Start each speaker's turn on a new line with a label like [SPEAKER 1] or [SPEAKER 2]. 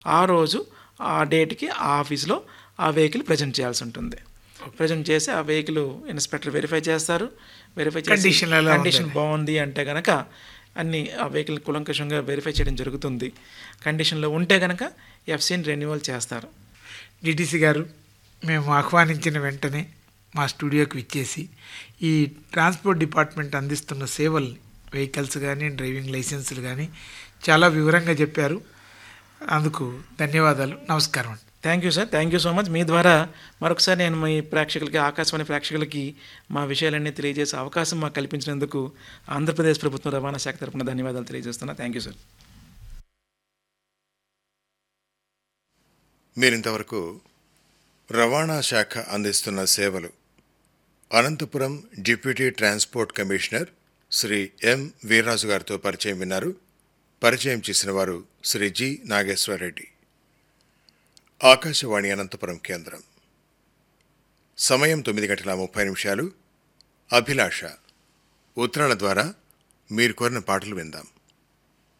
[SPEAKER 1] ఆ రోజు ఆ డేట్కి ఆ ఆఫీస్లో ఆ వెహికల్ ప్రజెంట్ చేయాల్సి ఉంటుంది ప్రజెంట్ చేసి ఆ వెహికల్ ఇన్స్పెక్టర్ వెరిఫై చేస్తారు వెరిఫై చేసి
[SPEAKER 2] Condition ఎలా
[SPEAKER 1] కండిషన్ బాగుంది అంటే కనుక అన్ని ఆ వెహికల్ కులంకషంగా వెరిఫై చేయడం జరుగుతుంది కండిషన్లో ఉంటే కనుక ఎఫ్సీని రెన్యువల్ చేస్తారు
[SPEAKER 2] డిటిసి గారు మేము ఆహ్వానించిన వెంటనే మా స్టూడియోకి విచ్చేసి ఈ ట్రాన్స్పోర్ట్ డిపార్ట్మెంట్ అందిస్తున్న సేవల్ని వెహికల్స్ కానీ డ్రైవింగ్ లైసెన్సులు కానీ చాలా వివరంగా చెప్పారు అందుకు ధన్యవాదాలు నమస్కారం అండి
[SPEAKER 1] thank you sir thank you so much మీ ద్వారా మరొకసారి నేను మీ ప్రేక్షకులకి ఆకాశవాణి ప్రేక్షకులకి మా విషయాలన్నీ తెలియజేసే అవకాశం మాకు కల్పించినందుకు ఆంధ్రప్రదేశ్ ప్రభుత్వం రవాణా శాఖ తరపున ధన్యవాదాలు తెలియజేస్తున్నా థ్యాంక్ యూ సార్
[SPEAKER 3] మీరింతవరకు రవాణా శాఖ అందిస్తున్న సేవలు Anantapur deputy transport commissioner Shri M Veerraju గారితో పరిచయం విన్నారు పరిచయం చేసిన వారు శ్రీ జి నాగేశ్వరరెడ్డి ఆకాశవాణి అనంతపురం కేంద్రం సమయం తొమ్మిది గంటల ముప్పై నిమిషాలు అభిలాష ఉత్తరాల ద్వారా మీరు కోరిన పాటలు విందాం